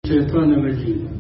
الشيطان الرجيم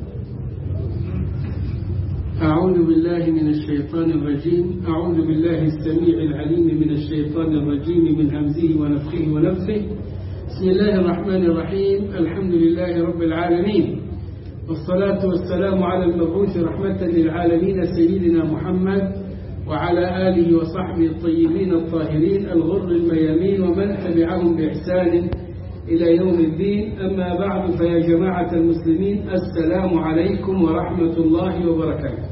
أعوذ بالله من الشيطان الرجيم أعوذ بالله السميع العليم من الشيطان الرجيم من همزه ونفخه ونفثه بسم الله الرحمن الرحيم الحمد لله رب العالمين والصلاة والسلام على المبعوث رحمة للعالمين سيدنا محمد وعلى آله وصحبه الطيبين الطاهرين الغر الميامين ومن تبعهم بإحسان إلى يوم الدين أما بعد فيا جماعة المسلمين السلام عليكم ورحمة الله وبركاته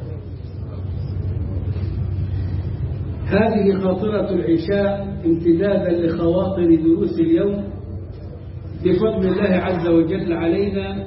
هذه خاطرة العشاء امتدادا لخواطر دروس اليوم بفضل الله عز وجل علينا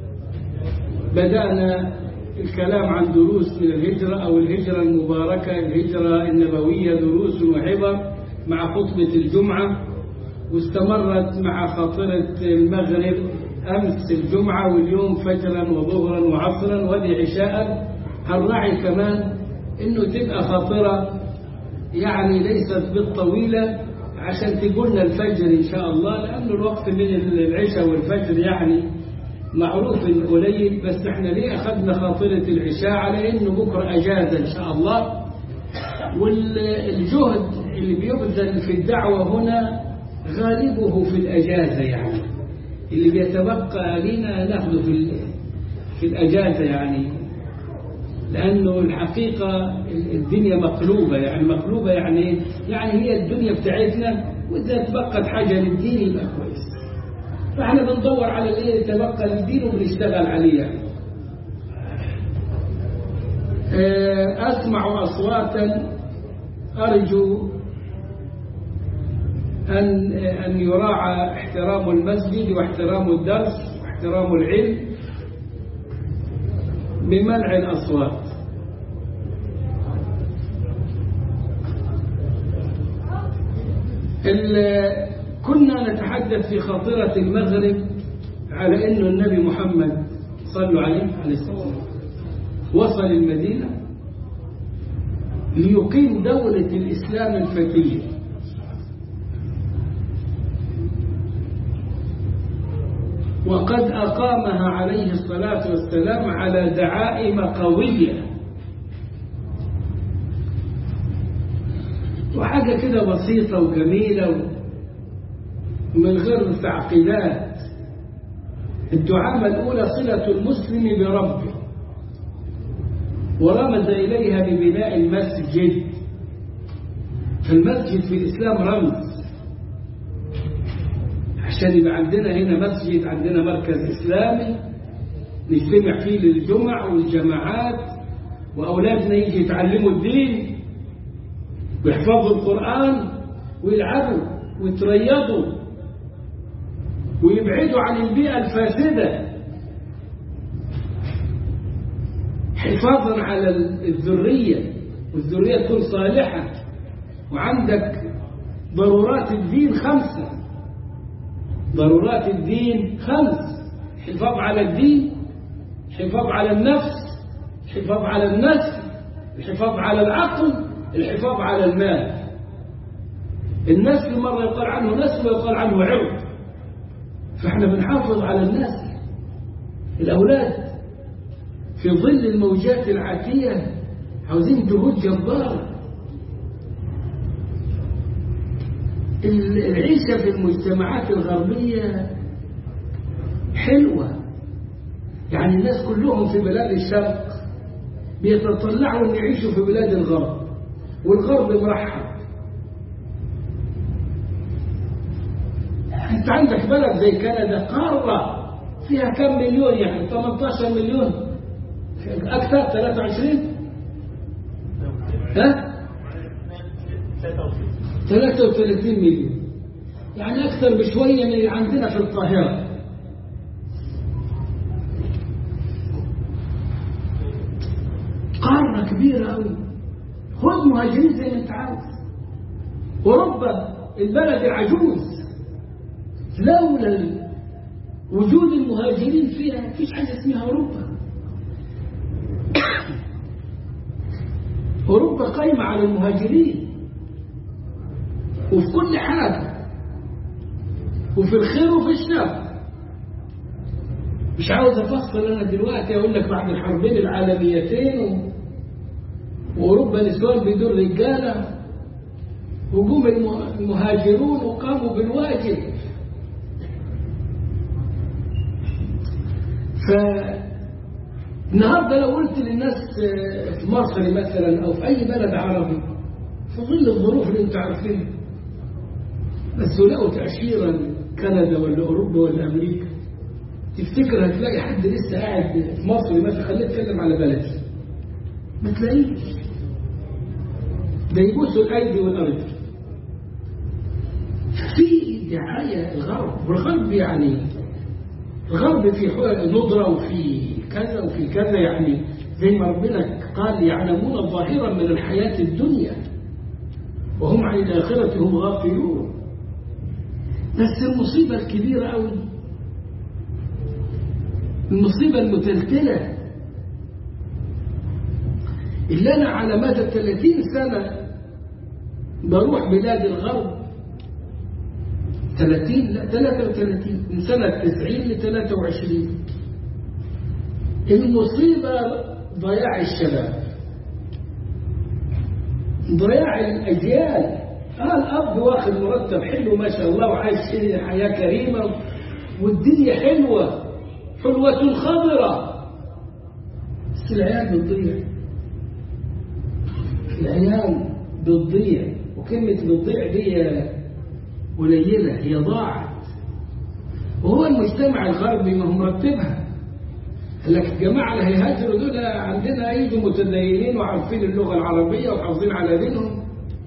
بدأنا الكلام عن دروس من الهجرة أو الهجرة المباركة الهجرة النبوية دروس وعبر مع خطبة الجمعة واستمرت مع خاطرة المغرب أمس الجمعة واليوم فجرا وظهرا وعصرا ودي عشاء هنراعي كمان إنه تبقى خاطرة يعني ليست بالطويلة عشان تقولنا الفجر إن شاء الله لأنه الوقت بين العشاء والفجر يعني معروف قليل بس احنا ليه أخذنا خاطرة العشاء على إنه بكرة أجازة إن شاء الله والجهد اللي بيبذل في الدعوة هنا غالبه في الأجازة يعني اللي بيتبقى لنا ناخده في في الأجازة يعني لأنه الحقيقة الدنيا مقلوبة يعني مقلوبة يعني يعني هي الدنيا بتاعتنا وإذا تبقت حاجة للدين يبقى كويس فاحنا بندور على الايه يتبقى للدين وبنشتغل عليه يعني. أسمع أصواتا أرجو أن أن يراعى احترام المسجد واحترام الدرس واحترام العلم بمنع الأصوات كنا نتحدث في خاطرة المغرب على أن النبي محمد صلوا عليه عليه الصلاة والسلام وصل المدينة ليقيم دولة الإسلام الفتية وقد أقامها عليه الصلاة والسلام على دعائم قوية وحاجة كده بسيطة وجميلة من غير تعقيدات الدعامة الأولى صلة المسلم بربه ورمز إليها ببناء المسجد فالمسجد في الإسلام رمز عشان يبقى عندنا هنا مسجد عندنا مركز إسلامي نجتمع فيه للجمع والجماعات وأولادنا يجي يتعلموا الدين ويحفظوا القرآن ويلعبوا ويتريضوا ويبعدوا عن البيئة الفاسدة حفاظا على الذرية والذرية تكون صالحة وعندك ضرورات الدين خمسة ضرورات الدين خمس حفاظ على الدين حفاظ على النفس الحفاظ على النسل الحفاظ على العقل الحفاظ على المال النسل مرة يقال عنه نسل ويقال عنه عرض فاحنا بنحافظ على النسل الأولاد في ظل الموجات العاتية عاوزين جهود جبارة العيشة في المجتمعات الغربية حلوة يعني الناس كلهم في بلاد الشرق بيتطلعوا أن يعيشوا في بلاد الغرب والغرب مرحب انت عندك بلد زي كندا قارة فيها كم مليون يعني 18 مليون أكثر 23 ها 33 مليون يعني أكثر بشوية من اللي عندنا في القاهرة قارة كبيرة أوي خذ مهاجرين زي ما أنت عاوز أوروبا البلد العجوز لولا وجود المهاجرين فيها فيش حاجة اسمها أوروبا أوروبا قايمة على المهاجرين وفي كل حاجة وفي الخير وفي الشر مش عاوز افصل انا دلوقتي اقول لك بعد الحربين العالميتين و... واوروبا نسوان بدون رجاله هجوم المهاجرون وقاموا بالواجب فالنهارده لو قلت للناس في مصر مثلا او في اي بلد عربي في ظل الظروف اللي انتم عارفينها بس لقوا تأشيرا كندا ولا اوروبا ولا امريكا تفتكر هتلاقي حد لسه قاعد في مصر مثلا خلينا نتكلم على بلدي ما تلاقيش ده يبوسوا الايدي والارض في دعايه الغرب والغرب يعني الغرب في ندره وفي كذا وفي كذا يعني زي ما ربنا قال يعلمون ظاهرا من الحياه الدنيا وهم عن الاخره هم غافلون بس المصيبه الكبيره قوي المصيبة المتلتلة اللي أنا على مدى 30 سنة بروح بلاد الغرب 30 لا 33 من سنة 90 ل 23 المصيبة ضياع الشباب ضياع الأجيال آه الأب واخد مرتب حلو ما شاء الله وعايش حياة كريمة والدنيا حلوة حلوة خضرة بس العيال بتضيع العيال بتضيع وكلمة بتضيع دي قليلة هي ضاعت وهو المجتمع الغربي ما هو مرتبها قال لك الجماعة اللي هيهاجروا دول عندنا يجوا متدينين وعارفين اللغة العربية وحافظين على دينهم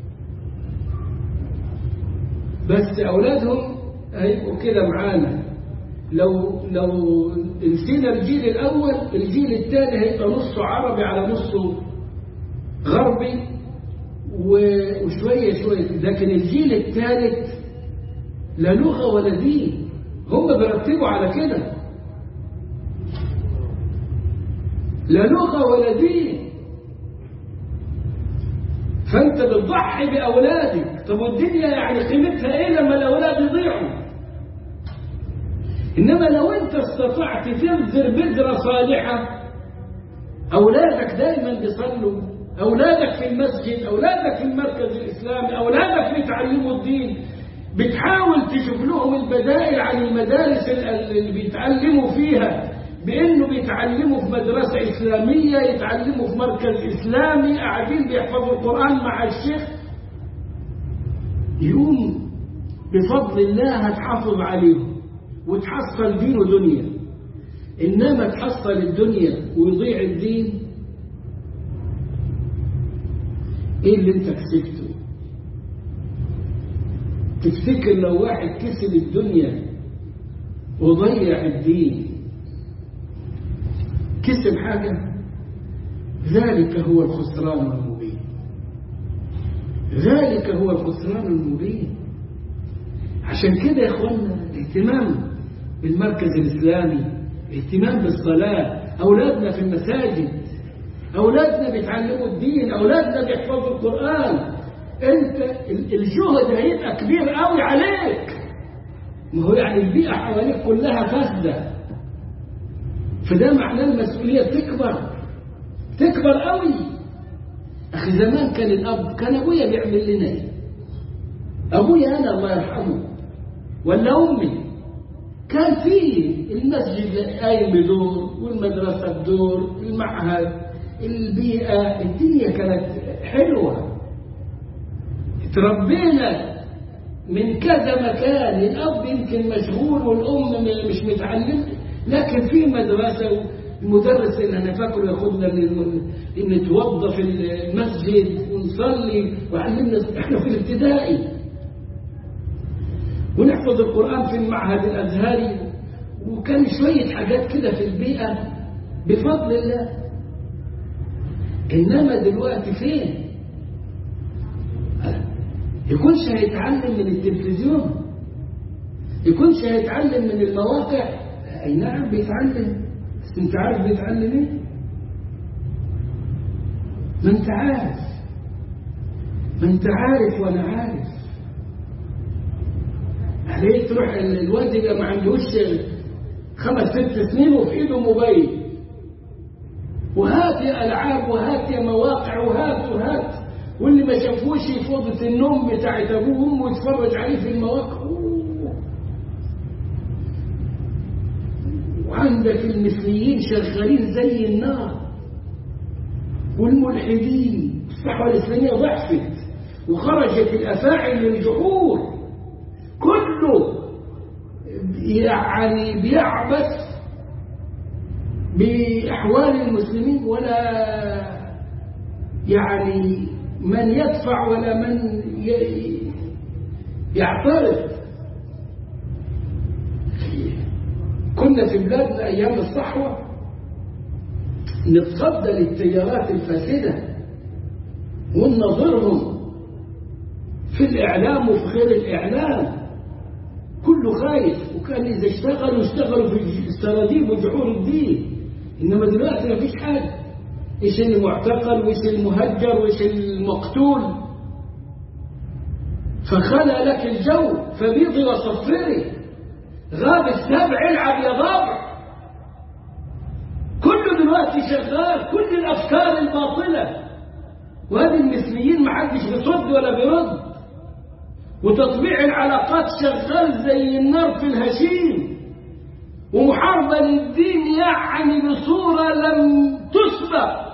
بس أولادهم هيبقوا كده معانا لو لو نسينا الجيل الأول الجيل الثاني هيبقى نصه عربي على نصه غربي وشوية شوية لكن الجيل الثالث لا لغة ولا دين هم بيرتبوا على كده لا لغة ولا دين فأنت بتضحي بأولادك طب والدنيا يعني قيمتها إيه لما الأولاد يضيعوا إنما لو أنت استطعت تبذر بذرة صالحة أولادك دائما بيصلوا أولادك في المسجد أولادك في المركز الإسلامي أولادك بيتعلموا الدين بتحاول تشوف لهم البدائل عن المدارس اللي بيتعلموا فيها بأنه بيتعلموا في مدرسة إسلامية يتعلموا في مركز إسلامي قاعدين بيحفظوا القرآن مع الشيخ يقوم بفضل الله هتحافظ عليهم وتحصل دين ودنيا إنما تحصل الدنيا ويضيع الدين إيه اللي أنت كسبته تفتكر لو واحد كسب الدنيا وضيع الدين كسب حاجة ذلك هو الخسران المبين ذلك هو الخسران المبين عشان كده يا اخوانا الاهتمام بالمركز الاسلامي اهتمام بالصلاة اولادنا في المساجد اولادنا بيتعلموا الدين اولادنا بيحفظوا القرآن انت الجهد هيبقى كبير قوي عليك ما هو يعني البيئة حواليك كلها فاسدة فده معناه المسؤولية بتكبر تكبر قوي أخي زمان كان الأب كان أبويا بيعمل لنا إيه أبويا أنا الله يرحمه ولا أمي كان في المسجد قايم بدور والمدرسة بدور المعهد البيئة الدنيا كانت حلوة تربينا من كذا مكان الأب يمكن مشغول والأم مش متعلمة لكن في مدرسة المدرس اللي أنا فاكره ياخدنا إن نتوضى في المسجد ونصلي وعلمنا إحنا في الابتدائي ونحفظ القرآن في المعهد الأزهري وكان شوية حاجات كده في البيئة بفضل الله إنما دلوقتي فين؟ يكونش هيتعلم من التلفزيون يكونش هيتعلم من المواقع اي نعم بيتعلم بس انت عارف بيتعلم ايه ما انت عارف ما انت عارف وانا عارف عليه تروح الواد يبقى ما عندهوش خمس ست سنين وفي ايده موبايل وهات يا العاب وهات يا مواقع وهات وهات واللي ما شافوش في اوضه النوم بتاعت ابوه وامه يتفرج عليه في المواقع وعندك المثليين شغالين زي النار والملحدين الصحوه الاسلاميه ضعفت وخرجت الافاعي للجحور كله يعني بيعبث بأحوال المسلمين ولا يعني من يدفع ولا من يعترض كنا في بلادنا أيام الصحوة نتصدى للتيارات الفاسدة وننظرهم في الإعلام وفي غير الإعلام كله خايف وكان إذا اشتغلوا اشتغلوا في السراديب وجحور الدين إنما دلوقتي ما فيش حاجة إيش المعتقل وإيش المهجر وإيش المقتول فخلى لك الجو فبيضي وصفري غاب السبع العب يا ضابع كله دلوقتي شغال كل الأفكار الباطلة وهذه المثليين ما حدش بيصد ولا بيرد وتطبيع العلاقات شغال زي النار في الهشيم ومحاربة للدين يعني بصورة لم تسبق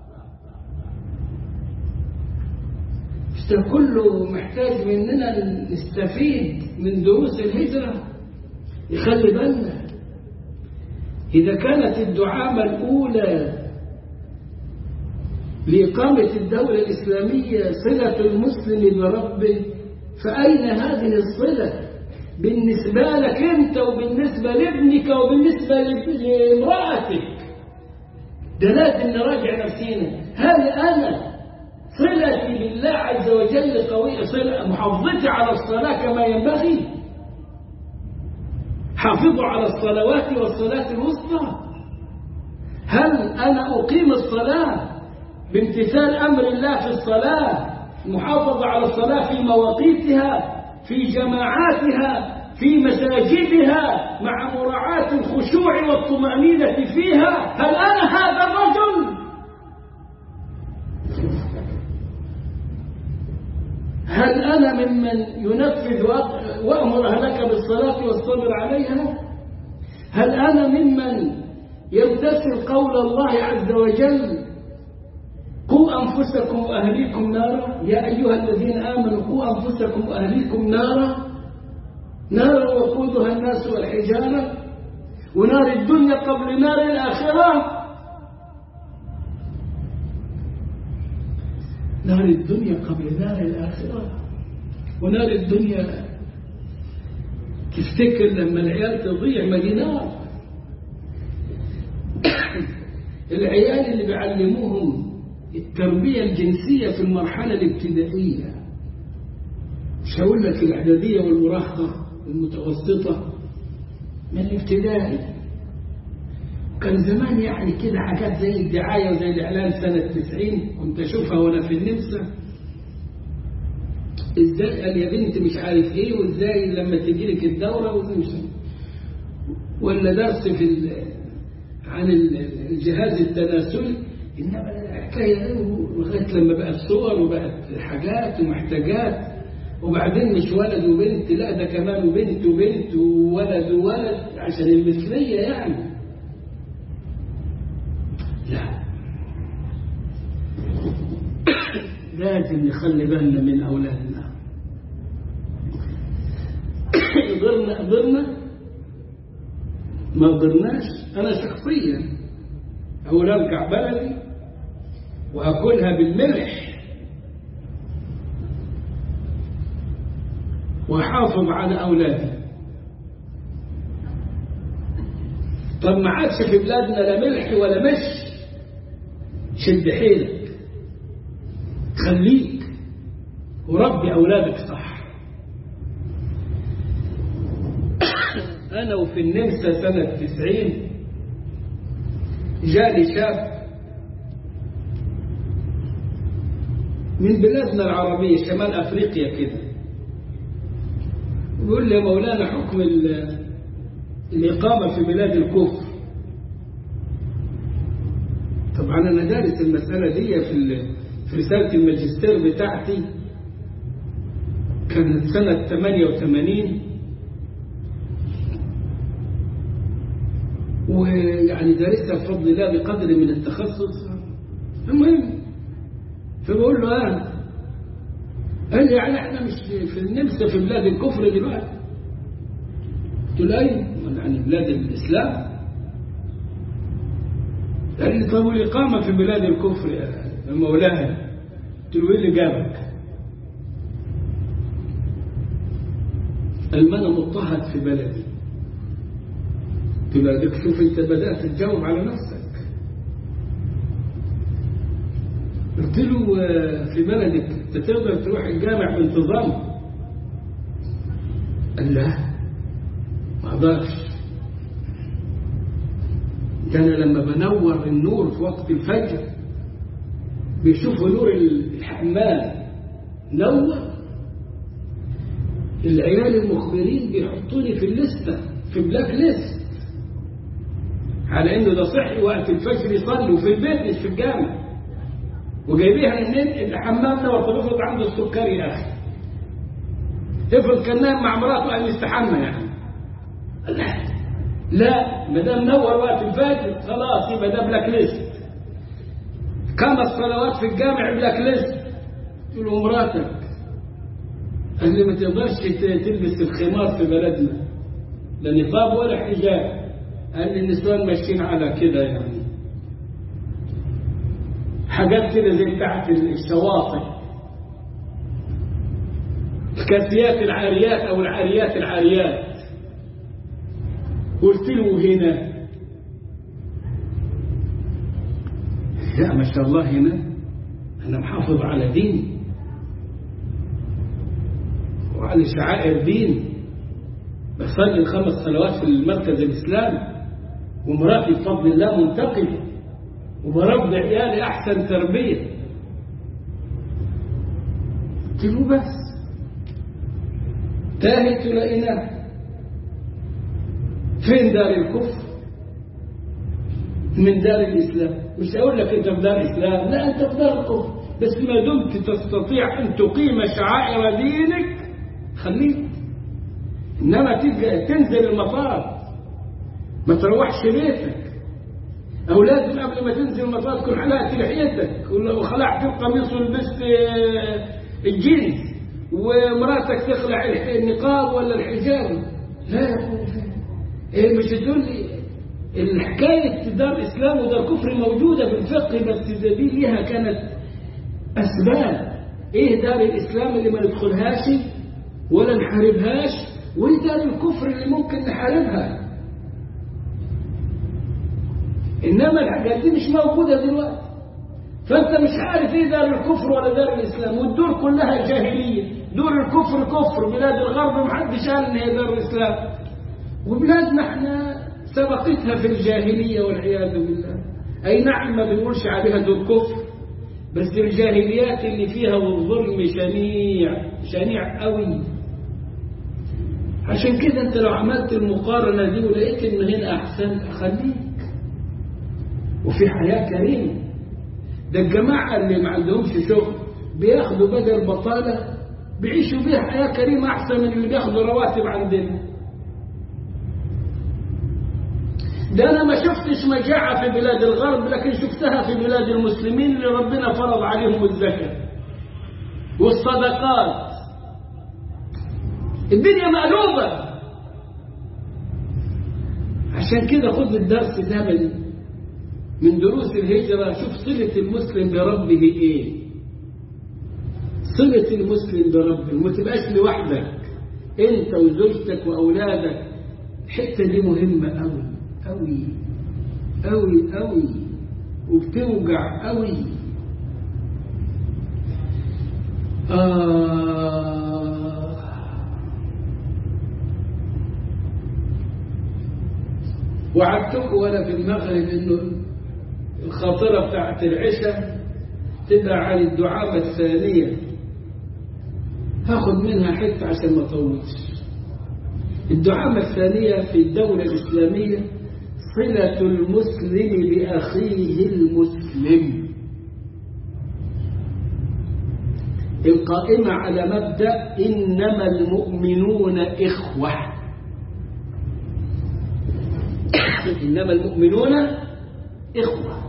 ده كله محتاج مننا نستفيد من دروس الهجرة يخلي بالنا إذا كانت الدعامة الأولى لإقامة الدولة الإسلامية صلة المسلم بربه فأين هذه الصلة بالنسبة لك أنت وبالنسبة لابنك وبالنسبة لامرأتك ده لازم نراجع نفسينا هل أنا صلتي بالله عز وجل قوية صلة محافظتي على الصلاة كما ينبغي حافظوا على الصلوات والصلاة الوسطى هل أنا أقيم الصلاة بامتثال أمر الله في الصلاة المحافظة على الصلاة في مواقيتها في جماعاتها في مساجدها مع مراعاة الخشوع والطمأنينة فيها هل أنا هذا الرجل هل أنا ممن ينفذ وأمر أهلك بالصلاة والصبر عليها هل أنا ممن يمتثل قول الله عز وجل قوا أنفسكم وأهليكم نارا يا أيها الذين آمنوا قوا أنفسكم وأهليكم نارا نارا وقودها الناس والحجارة ونار الدنيا قبل نار الآخرة نار الدنيا قبل نار الآخرة ونار الدنيا تفتكر لما العيال تضيع ما دي نار العيال اللي بيعلموهم التربية الجنسية في المرحلة الابتدائية مش هقول لك الإعدادية والمراهقة المتوسطة من الابتدائي كان زمان يعني كده حاجات زي الدعاية وزي الإعلان سنة 90 كنت أشوفها وأنا في النمسا إزاي قال يا بنت مش عارف إيه وإزاي لما تجي لك الدورة وزي ولا درس في عن الجهاز التناسلي إنما الحكاية لغاية لما بقت صور وبقت حاجات ومحتاجات وبعدين مش ولد وبنت لا ده كمان وبنت وبنت وولد وولد عشان المثلية يعني لا لازم نخلي بالنا من أولادنا قدرنا قدرنا ما قدرناش أنا شخصيا أقول أرجع بلدي وأكلها بالملح وأحافظ على أولادي طب ما عادش في بلادنا لا ملح ولا مش شد حيلك خليك وربي أولادك صح أنا وفي النمسا سنة تسعين جالي شاب من بلادنا العربية شمال أفريقيا كده يقول لي يا مولانا حكم الإقامة في بلاد الكفر طبعا أنا دارس المسألة دي في في رسالة الماجستير بتاعتي كانت سنة 88 ويعني دارسها بفضل الله بقدر من التخصص المهم فبقول له اه قال لي يعني احنا مش في النمسا في بلاد الكفر دلوقتي قلت له ايوه يعني بلاد الاسلام قال لي طب والاقامه في بلاد الكفر يا مولاي قلت له ايه اللي جابك قال ما انا مضطهد في بلدي قلت له اديك شوف انت بدات تجاوب على نفسك قلت له في بلدك انت تقدر تروح الجامع بانتظام قال لا ما اقدرش ده انا لما بنور النور في وقت الفجر بيشوفوا نور الحمام نور العيال المخبرين بيحطوني في الليسته في بلاك ليست على انه ده صحي وقت الفجر يصلي وفي البيت مش في الجامع وجايبيها منين الحمام ده وتفرض عنده السكري يا اخي افرض كان نام مع مراته قال يستحمى يعني لا لا ما دام نور وقت الفجر خلاص يبقى ده بلاك ليست كم الصلوات في الجامع بلاك ليست قلت له مراتك قال لي ما تقدرش تلبس الخمار في بلدنا لا نقاب ولا حجاب قال لي النسوان ماشيين على كده يعني حاجات كده زي بتاعت الشواطئ الكاسيات العاريات او العاريات العاريات قلت له هنا لا ما شاء الله هنا انا محافظ على ديني وعلى شعائر ديني بصلي الخمس صلوات في المركز الاسلامي ومراتي بفضل الله منتقله وبربي عيالي احسن تربيه قلت له بس تاهت لقيناه فين دار الكفر من دار الاسلام مش اقول لك انت في دار الاسلام لا انت في دار الكفر بس ما دمت تستطيع ان تقيم شعائر دينك خليك انما تيجي تنزل المطار ما تروحش بيتك أو لازم قبل ما تنزل المطار تكون حلقت لحيتك وخلعت القميص ولبست الجينز ومراتك تخلع النقاب ولا الحجاب لا إيه مش تقول لي الحكاية دار إسلام ودار كفر موجودة في الفقه بس دي ليها كانت أسباب إيه دار الإسلام اللي ما ندخلهاش ولا نحاربهاش وإيه دار الكفر اللي ممكن نحاربها إنما الحاجات دي مش موجودة دلوقتي فأنت مش عارف إيه دار الكفر ولا دار الإسلام والدور كلها جاهلية دور الكفر كفر بلاد الغرب محدش قال إن هي دار الإسلام وبلادنا احنا سبقتها في الجاهلية والعياذ بالله أي نعم ما بنقولش عليها دور كفر بس الجاهليات اللي فيها والظلم شنيع شنيع قوي عشان كده انت لو عملت المقارنة دي ولقيت ان هنا احسن خليك وفي حياة كريمة ده الجماعة اللي ما عندهمش شغل بياخدوا بدل بطالة بيعيشوا بيها حياة كريمة أحسن من اللي بياخدوا رواتب عندنا ده أنا ما شفتش مجاعة في بلاد الغرب لكن شفتها في بلاد المسلمين اللي ربنا فرض عليهم الزكاة والصدقات الدنيا مقلوبة عشان كده خد الدرس ده من من دروس الهجرة شوف صلة المسلم بربه ايه صلة المسلم بربه وما تبقاش لوحدك انت وزوجتك واولادك الحتة دي مهمة قوي قوي قوي قوي وبتوجع قوي آه وعدتكم وانا في المغرب انه الخاطرة بتاعت العشاء تبقى عن الدعامة الثانية هاخد منها حتة عشان ما اطولش الدعامة الثانية في الدولة الإسلامية صلة المسلم بأخيه المسلم القائمة على مبدأ إنما المؤمنون إخوة إنما المؤمنون إخوة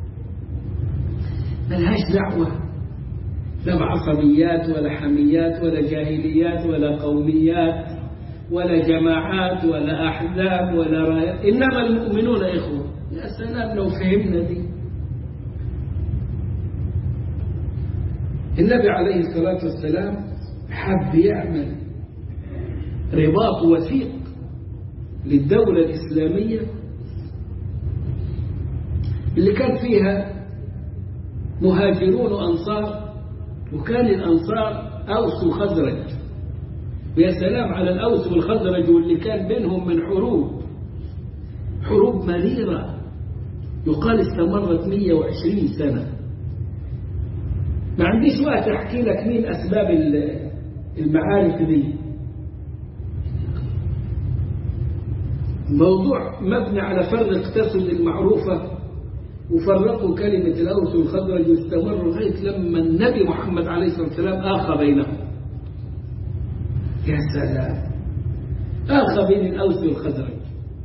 ملهاش دعوة لا بعصبيات ولا حميات ولا جاهليات ولا قوميات ولا جماعات ولا أحزاب ولا رايات إنما المؤمنون إخوة يا سلام لو فهمنا دي النبي عليه الصلاة والسلام حب يعمل رباط وثيق للدولة الإسلامية اللي كان فيها مهاجرون وأنصار وكان الأنصار أوس وخزرج ويا سلام على الأوس والخزرج واللي كان بينهم من حروب حروب مريرة يقال استمرت 120 سنة ما عنديش وقت أحكي لك مين أسباب المعارك دي موضوع مبني على فرق تسد المعروفة وفرقوا كلمة الأوس والخزرج واستمروا لغاية لما النبي محمد عليه الصلاة والسلام آخى بينهم يا سلام آخى بين الأوس والخزرج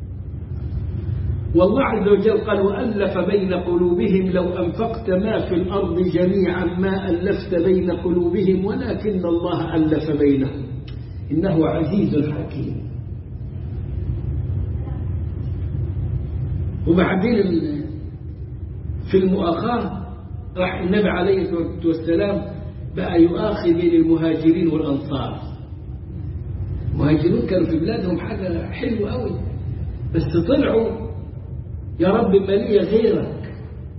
والله عز وجل قال وألف بين قلوبهم لو أنفقت ما في الأرض جميعا ما ألفت بين قلوبهم ولكن الله ألف بينهم إنه عزيز حكيم وبعدين في المؤاخاة راح النبي عليه الصلاة والسلام بقى يؤاخي بين المهاجرين والأنصار المهاجرون كانوا في بلادهم حاجة حلوة قوي بس طلعوا يا رب مالية غيرك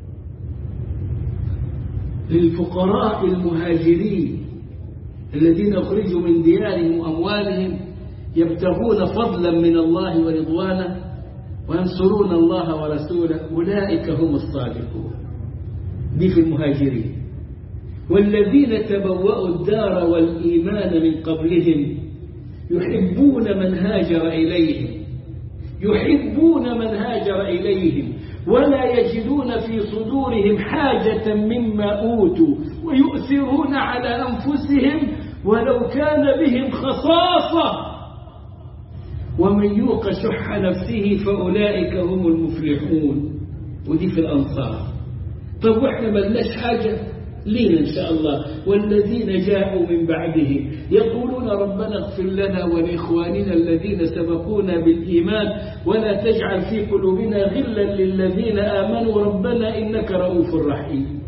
للفقراء المهاجرين الذين أخرجوا من ديارهم وأموالهم يبتغون فضلا من الله ورضوانه وينصرون الله ورسوله أولئك هم الصادقون دي في المهاجرين والذين تبوأوا الدار والإيمان من قبلهم يحبون من هاجر إليهم يحبون من هاجر إليهم ولا يجدون في صدورهم حاجة مما أوتوا ويؤثرون على أنفسهم ولو كان بهم خصاصة ومن يوق شح نفسه فأولئك هم المفلحون ودي في الأنصار طب وإحنا ملناش حاجة لينا إن شاء الله والذين جاءوا من بعده يقولون ربنا اغفر لنا ولإخواننا الذين سبقونا بالإيمان ولا تجعل في قلوبنا غلا للذين آمنوا ربنا إنك رؤوف رحيم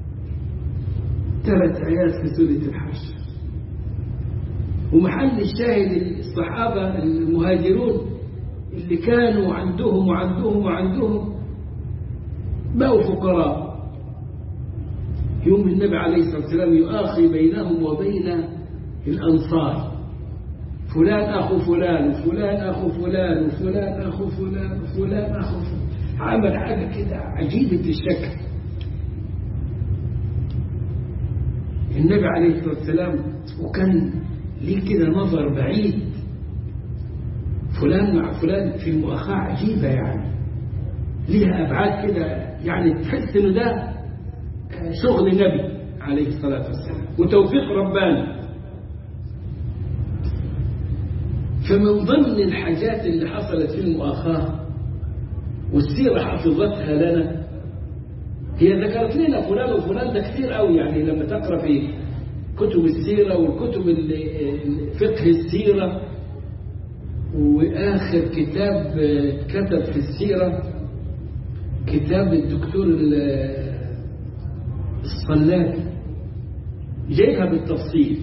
ثلاث آيات في سورة الحشر ومحل الشاهد الصحابة المهاجرون اللي كانوا عندهم وعندهم وعندهم بقوا فقراء يوم النبي عليه الصلاة والسلام يؤاخي بينهم وبين الأنصار فلان أخو فلان وفلان أخو فلان وفلان أخو فلان وفلان أخو فلان عمل حاجة كده عجيبة الشكل النبي عليه الصلاة والسلام وكان ليه كده نظر بعيد فلان مع فلان في المؤاخاة عجيبة يعني ليها أبعاد كده يعني تحس إنه ده شغل نبي عليه الصلاة والسلام وتوفيق رباني فمن ضمن الحاجات اللي حصلت في المؤاخاة والسيرة حفظتها لنا هي ذكرت لنا فلان وفلان ده كثير قوي يعني لما تقرأ في كتب السيرة والكتب اللي فقه السيرة وآخر كتاب كتب في السيرة كتاب الدكتور الصلابي جايبها بالتفصيل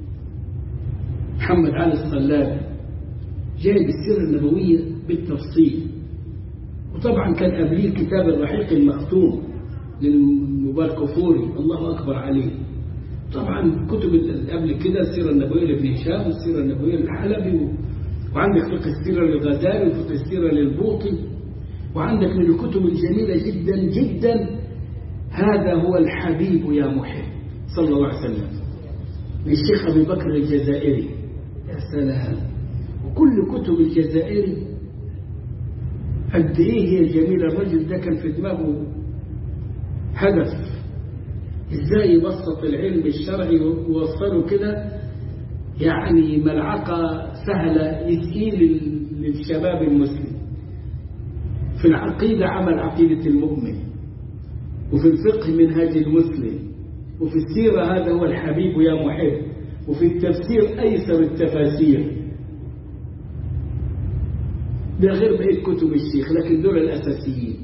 محمد علي الصلابي جايب السيرة النبوية بالتفصيل وطبعا كان قبليه كتاب الرحيق المختوم للمبارك فوري الله أكبر عليه طبعا كتب قبل كده السيرة النبوية لابن هشام والسيرة النبوية للحلبي وعندك فقه السيرة للغزالي وفقه السيرة للبوطي وعندك من الكتب الجميلة جدا جدا هذا هو الحبيب يا محب صلى الله عليه وسلم للشيخ أبي بكر الجزائري يا سلام وكل كتب الجزائري قد ايه هي جميلة الرجل ده كان في دماغه هدف ازاي يبسط العلم الشرعي ويوصله كده يعني ملعقة سهلة يتقيل للشباب المسلم في العقيدة عمل عقيدة المؤمن وفي الفقه منهاج المسلم وفي السيرة هذا هو الحبيب يا محب وفي التفسير أيسر التفاسير ده غير بقية كتب الشيخ لكن دول الأساسيين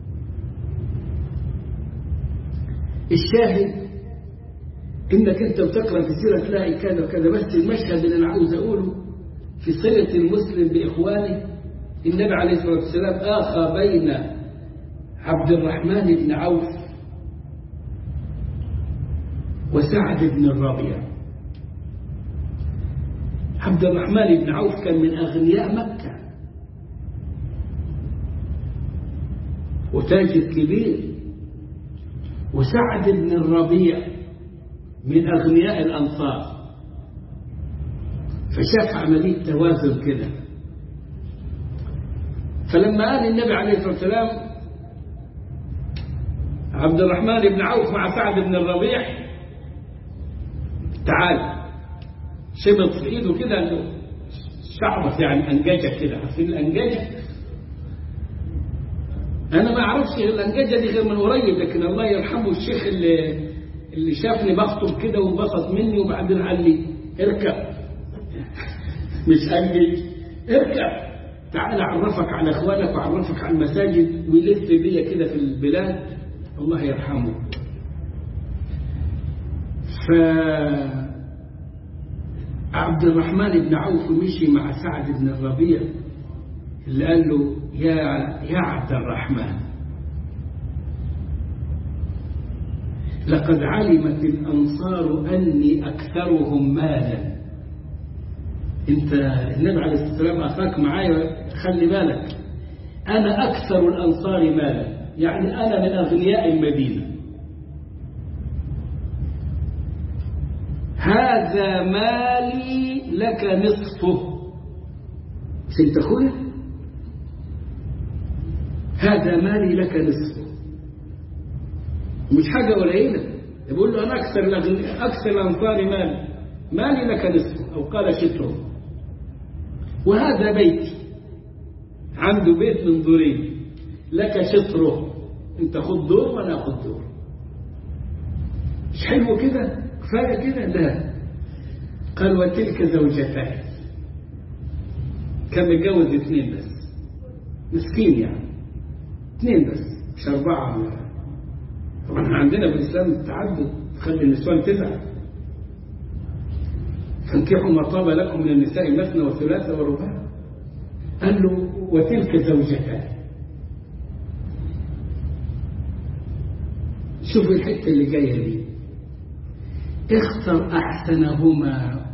الشاهد انك انت بتقرا في سيره تلاقي كذا وكذا بس المشهد اللي انا عاوز اقوله في صله المسلم باخوانه النبي عليه الصلاه والسلام اخى بين عبد الرحمن بن عوف وسعد بن الربيع عبد الرحمن بن عوف كان من اغنياء مكه وتاجر كبير وسعد بن الربيع من أغنياء الأنصار فشاف عملية توازن كده فلما قال النبي عليه الصلاة والسلام عبد الرحمن بن عوف مع سعد بن الربيع تعال شبط في ايده كده شعبط يعني انججه كده عارفين الانججه انا ما اعرفش الانججه دي غير من قريب لكن الله يرحمه الشيخ اللي اللي شافني بخطب كده وانبسط مني وبعدين قال لي اركب مش انجج اركب تعال اعرفك على اخوانك واعرفك على المساجد ويلف بيا كده في البلاد الله يرحمه ف عبد الرحمن بن عوف مشي مع سعد بن الربيع اللي قال له يا يا عبد الرحمن لقد علمت الأنصار أني أكثرهم مالا أنت النبي عليه الصلاة والسلام أخاك معايا خلي بالك أنا أكثر الأنصار مالا يعني أنا من أغنياء المدينة هذا مالي لك نصفه سنت أخويا هذا مالي لك نصفه مش حاجة قليلة يقول له أنا أكثر أكثر الأنصار مالي مالي لك نصفه أو قال شطره وهذا بيتي عنده بيت من دورين لك شطره أنت خد دور وأنا أخذ دور مش حلو كده كفاية كده لا قال وتلك زوجتان كان متجوز اثنين بس مسكين يعني اثنين بس مش أربعة ولا طبعا احنا عندنا في الإسلام التعدد تخلي النسوان تسعة فانكحوا ما طاب لكم من النساء مثنى وثلاثة ورباع قال له وتلك زوجتان شوف الحتة اللي جاية دي اختر أحسنهما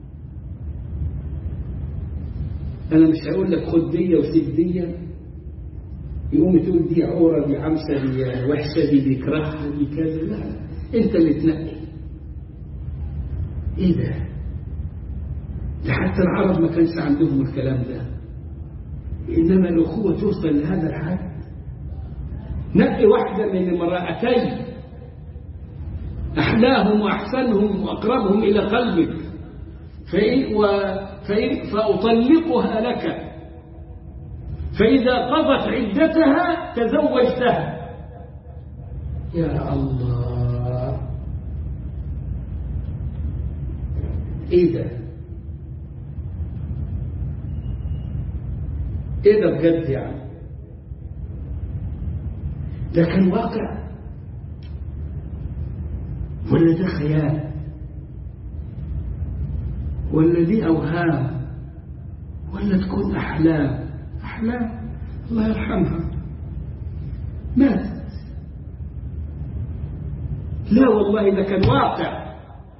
أنا مش هقول لك خد دية وسيب دية يقوم تقول دي عورة دي عمسة دي وحشة دي بيكرهها دي كذا لا أنت اللي تنقي إيه ده؟ ده حتى العرب ما كانش عندهم الكلام ده إنما الأخوة توصل لهذا الحد نقي واحدة من امرأتين أحلاهم وأحسنهم وأقربهم إلى قلبك فإن و فإن فأطلقها لك فإذا قضت عدتها تزوجتها يا الله إيه ده إيه ده بجد يعني ده كان واقع ولا ده خيال ولا دي أوهام ولا تكون أحلام أحلام الله يرحمها ماتت لا والله ده كان واقع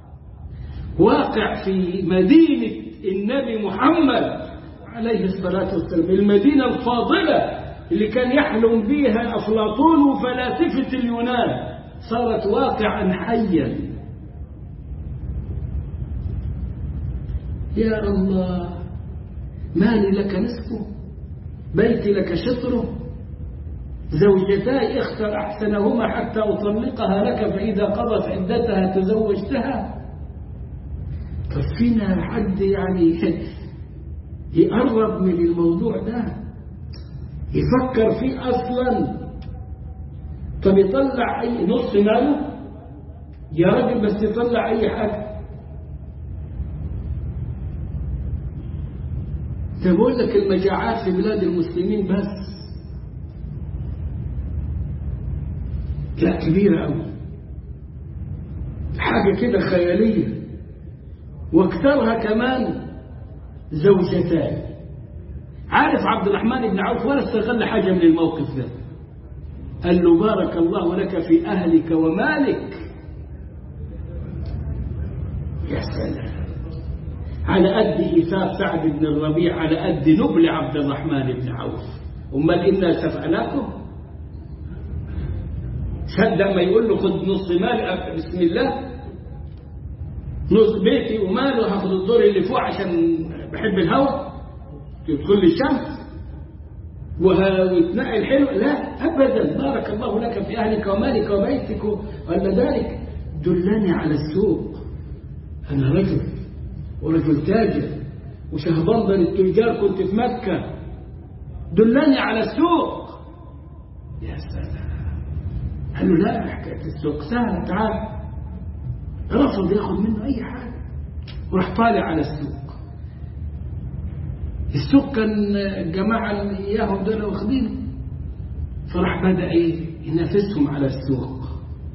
واقع في مدينة النبي محمد عليه الصلاة والسلام المدينة الفاضلة اللي كان يحلم بها أفلاطون وفلاسفة اليونان صارت واقعا حيا يا الله مالي لك نصفه بيتي لك شطره زوجتاي اختر أحسنهما حتى أطلقها لك فإذا قضت عدتها تزوجتها طب فينا حد يعني يقرب من الموضوع ده يفكر فيه أصلا طب يطلع أي نص ماله يا راجل بس يطلع أي حاجة ده بقول لك المجاعات في بلاد المسلمين بس لا كبيرة أوي حاجة كده خيالية واكثرها كمان زوجتان عارف عبد الرحمن بن عوف ولا استغل حاجة من الموقف ده قال له بارك الله لك في أهلك ومالك يا سلام على قد إيثار سعد بن الربيع على قد نبل عبد الرحمن بن عوف أمال إنا سفعناكم صدق ما يقول له خد نص مال بسم الله نص بيتي وماله هاخد الدور اللي فوق عشان بحب الهواء تدخل لي الشمس وتنقي الحلو لا ابدا بارك الله لك في اهلك ومالك وبيتك ولا ذلك دلني على السوق انا رجل ورجل تاجر وشهبندر التجار كنت في مكه دلني على السوق يا سلام قال له لا حكايه السوق سهله تعال رفض ياخذ منه اي حاجه وراح طالع على السوق السوق كان الجماعه اللي اياهم دول واخدينه فراح بدا ايه ينافسهم على السوق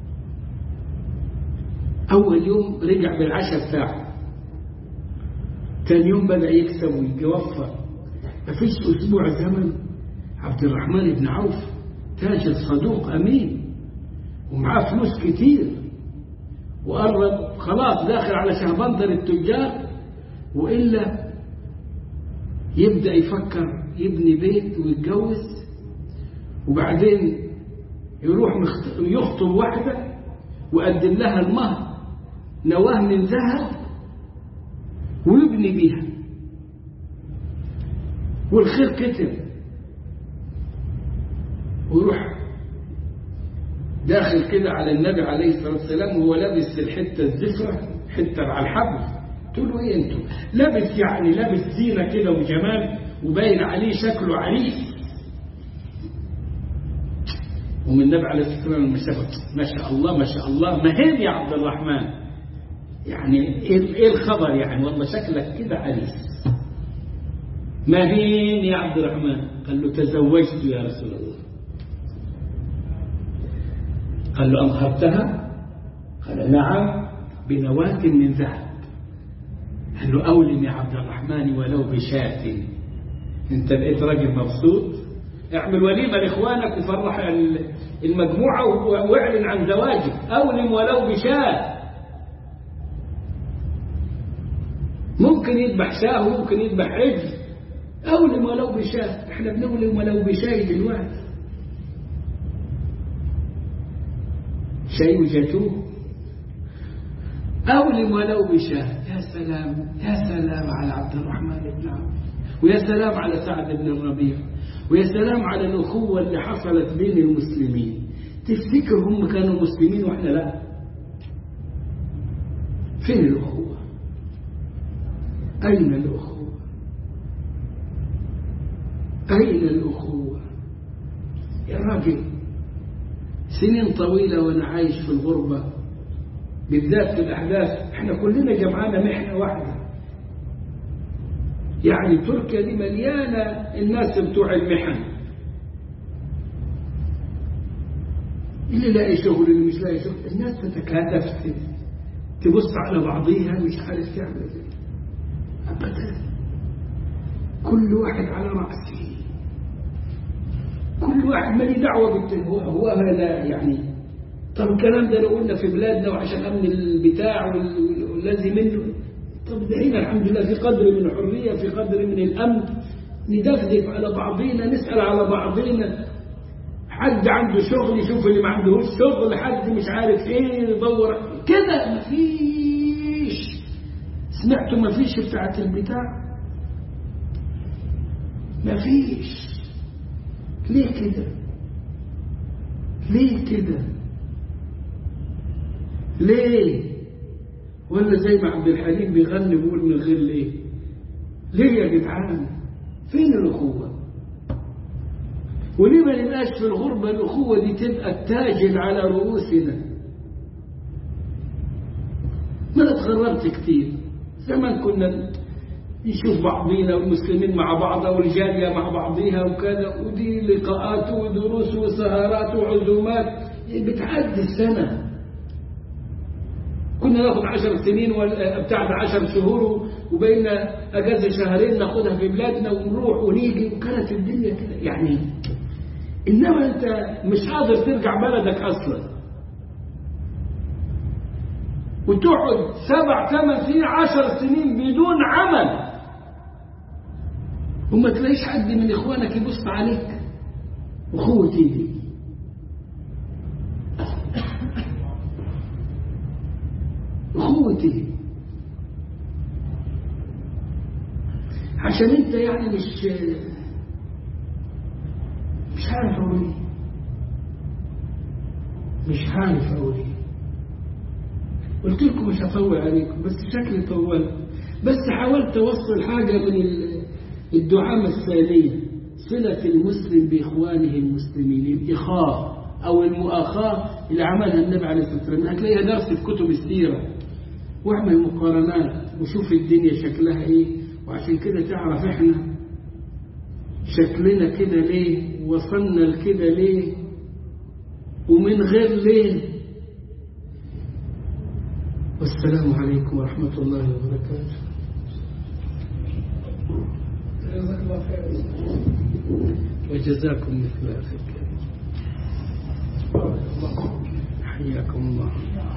اول يوم رجع بالعشاء بتاعه ثاني يوم بدا يكسب ويوفر مفيش اسبوع زمن عبد الرحمن بن عوف تاجر صدوق امين ومعاه فلوس كتير وقرب خلاص داخل على شهبندر التجار وإلا يبدأ يفكر يبني بيت ويتجوز وبعدين يروح يخطب واحدة ويقدم لها المهر نواه من ذهب ويبني بيها والخير كتر ويروح داخل كده على النبي عليه الصلاة والسلام وهو لابس الحتة الزفرة حتة على الحبل تقول له ايه انتوا لابس يعني لابس زينة كده وجمال وباين عليه شكله عريس ومن النبي عليه الصلاة والسلام ما شاء الله ما شاء الله مهم يا عبد الرحمن يعني ايه الخبر يعني والله شكلك كده عريس مهين يا عبد الرحمن قال له تزوجت يا رسول الله قال له أنهرتها قال نعم بنواة من ذهب قال له أولم يا عبد الرحمن ولو بشاة انت بقيت راجل مبسوط اعمل وليمة لإخوانك وفرح المجموعة واعلن عن زواجك أولم ولو بشاة ممكن يذبح شاه وممكن يذبح عجل أولم ولو بشاة احنا بنولم ولو بشاي دلوقتي شيء وجدوه أولم ولو بشاه يا سلام يا سلام على عبد الرحمن بن عوف ويا سلام على سعد بن الربيع ويا سلام على الأخوة اللي حصلت بين المسلمين تفتكر هم كانوا مسلمين وإحنا لا فين الأخوة أين الأخوة أين الأخوة يا راجل سنين طويلة وأنا عايش في الغربة بالذات في الأحداث احنا كلنا جمعانا محنة واحدة يعني تركيا دي مليانة الناس بتوع المحن اللي لاقي شغل اللي مش لاقي شغل الناس تتكاتف تبص على بعضيها مش عارف تعمل ايه أبدا كل واحد على رأسه كل واحد مالي دعوة بالتنبوه هو لا يعني طب الكلام ده لو قلنا في بلادنا وعشان أمن البتاع والذي منه طب ده هنا الحمد لله في قدر من الحرية في قدر من الأمن ندفدف على بعضينا نسأل على بعضينا حد عنده شغل يشوف اللي ما عندهوش شغل حد مش عارف ايه يدور كده مفيش سمعتوا مفيش بتاعت البتاع مفيش ليه كده ليه كده ليه ولا زي ما عبد الحليم بيغني بيقول من غير ليه ليه يا جدعان فين الأخوة وليه ما نبقاش في الغربة الأخوة دي تبقى التاج على رؤوسنا ما أنا اتغربت كتير زمان كنا نشوف بعضينا والمسلمين مع بعض والجالية مع بعضيها وكذا ودي لقاءات ودروس وسهرات وعزومات بتعدي السنة كنا ناخد عشر سنين بتاع عشر شهور وبيننا أجازة شهرين ناخدها في بلادنا ونروح ونيجي وكانت الدنيا كده يعني إنما أنت مش قادر ترجع بلدك أصلا وتقعد سبع ثمان سنين عشر سنين بدون عمل وما تلاقيش حد من إخوانك يبص عليك أخوتي دي أخوتي عشان أنت يعني مش مش عارف أقول إيه مش عارف أقول إيه قلت لكم مش هطول عليكم بس شكلي طولت بس حاولت أوصل حاجة من الدعامة الثانية صلة المسلم بإخوانه المسلمين الإخاء أو المؤاخاة اللي عملها النبي عليه الصلاة والسلام هتلاقيها درس في كتب السيرة واعمل مقارنات وشوف الدنيا شكلها إيه وعشان كده تعرف إحنا شكلنا كده ليه وصلنا لكده ليه ومن غير ليه والسلام عليكم ورحمة الله وبركاته جزاك الله خير وجزاكم مثل أخي الكريم حياكم الله